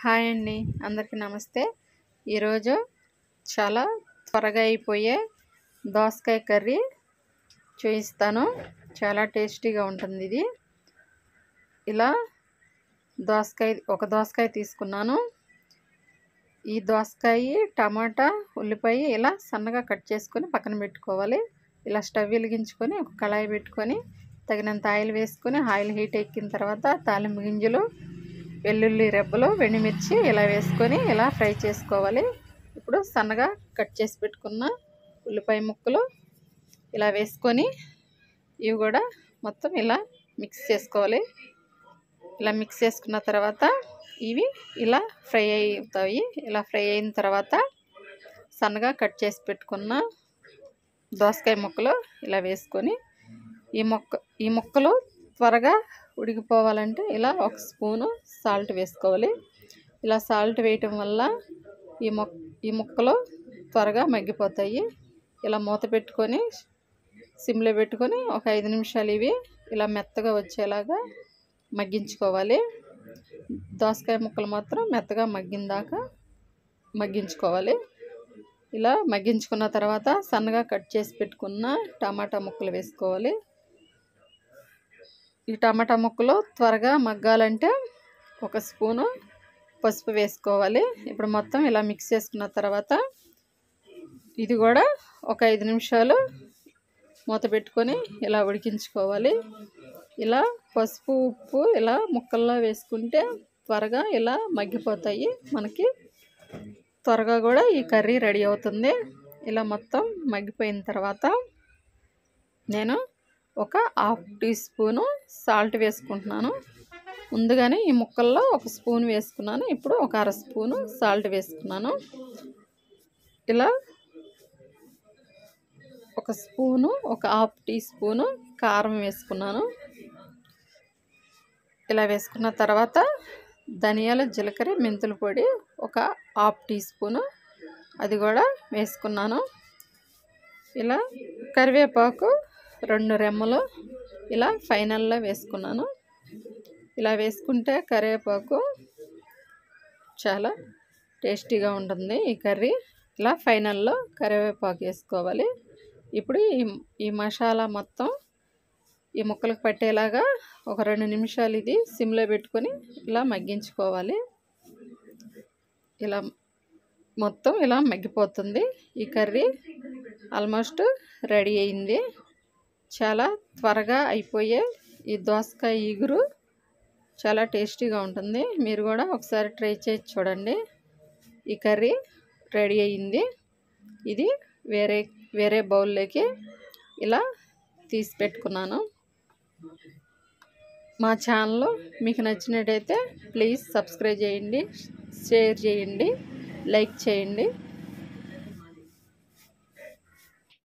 hi అండి అందరికీ నమస్తే ఈరోజు చాలా త్వరగా అయిపోయే దోసకాయ కర్రీ చూపిస్తాను చాలా టేస్టీగా ఉంటుంది ఇది ఇలా దోసకాయ ఒక దోసకాయ తీసుకున్నాను ఈ దోసకాయ టమాటా ఉల్లిపాయ ఇలా సన్నగా కట్ చేసుకొని పక్కన పెట్టుకోవాలి ఇలా స్టవ్ వెలిగించుకొని ఒక కళాయి పెట్టుకొని తగినంత ఆయిల్ వేసుకొని ఆయిల్ హీట్ ఎక్కిన తర్వాత తాలింపు గింజలు వెల్లుల్లి రెబ్బలు వెండిమిర్చి ఇలా వేసుకొని ఇలా ఫ్రై చేసుకోవాలి ఇప్పుడు సన్నగా కట్ చేసి పెట్టుకున్న ఉల్లిపాయ ముక్కలు ఇలా వేసుకొని ఇవి కూడా మొత్తం ఇలా మిక్స్ చేసుకోవాలి ఇలా మిక్స్ చేసుకున్న తర్వాత ఇవి ఇలా ఫ్రై అవుతాయి ఇలా ఫ్రై అయిన తర్వాత సన్నగా కట్ చేసి పెట్టుకున్న దోసకాయ ముక్కలు ఇలా వేసుకొని ఈ మొక్క ఈ ముక్కలు త్వరగా ఉడికిపోవాలంటే ఇలా ఒక స్పూను సాల్ట్ వేసుకోవాలి ఇలా సాల్ట్ వేయటం వల్ల ఈ మొక్క ఈ ముక్కలు త్వరగా మగ్గిపోతాయి ఇలా మూత పెట్టుకొని సిమ్లో పెట్టుకొని ఒక ఐదు నిమిషాలు ఇవి ఇలా మెత్తగా వచ్చేలాగా మగ్గించుకోవాలి దోసకాయ ముక్కలు మాత్రం మెత్తగా మగ్గిందాకా మగ్గించుకోవాలి ఇలా మగ్గించుకున్న తర్వాత సన్నగా కట్ చేసి పెట్టుకున్న టమాటా ముక్కలు వేసుకోవాలి ఈ టమాటా ముక్కలు త్వరగా మగ్గాలంటే ఒక స్పూను పసుపు వేసుకోవాలి ఇప్పుడు మొత్తం ఇలా మిక్స్ చేసుకున్న తర్వాత ఇది కూడా ఒక ఐదు నిమిషాలు మూత పెట్టుకొని ఇలా ఉడికించుకోవాలి ఇలా పసుపు ఉప్పు ఇలా ముక్కల్లో వేసుకుంటే త్వరగా ఇలా మగ్గిపోతాయి మనకి త్వరగా కూడా ఈ కర్రీ రెడీ అవుతుంది ఇలా మొత్తం మగ్గిపోయిన తర్వాత నేను ఒక హాఫ్ టీ స్పూను సాల్ట్ వేసుకుంటున్నాను ముందుగానే ఈ ముక్కల్లో ఒక స్పూన్ వేసుకున్నాను ఇప్పుడు ఒక అర స్పూను సాల్ట్ వేసుకున్నాను ఇలా ఒక స్పూను ఒక హాఫ్ టీ స్పూను కారం వేసుకున్నాను ఇలా వేసుకున్న తర్వాత ధనియాల జీలకర్ర మెంతుల పొడి ఒక హాఫ్ టీ స్పూను అది కూడా వేసుకున్నాను ఇలా కరివేపాకు రెండు రెమ్మలు ఇలా ఫైనల్లో వేసుకున్నాను ఇలా వేసుకుంటే కరివేపాకు చాలా టేస్టీగా ఉంటుంది ఈ కర్రీ ఇలా ఫైనల్లో కరివేపాకు వేసుకోవాలి ఇప్పుడు ఈ ఈ మసాలా మొత్తం ఈ ముక్కలకు పట్టేలాగా ఒక రెండు నిమిషాలు ఇది సిమ్లో పెట్టుకొని ఇలా మగ్గించుకోవాలి ఇలా మొత్తం ఇలా మగ్గిపోతుంది ఈ కర్రీ ఆల్మోస్ట్ రెడీ అయింది చాలా త్వరగా అయిపోయే ఈ దోసకాయ ఇగురు చాలా టేస్టీగా ఉంటుంది మీరు కూడా ఒకసారి ట్రై చేసి చూడండి ఈ కర్రీ రెడీ అయింది ఇది వేరే వేరే బౌల్లోకి ఇలా తీసి పెట్టుకున్నాను మా ఛానల్ మీకు నచ్చినట్టయితే ప్లీజ్ సబ్స్క్రైబ్ చేయండి షేర్ చేయండి లైక్ చేయండి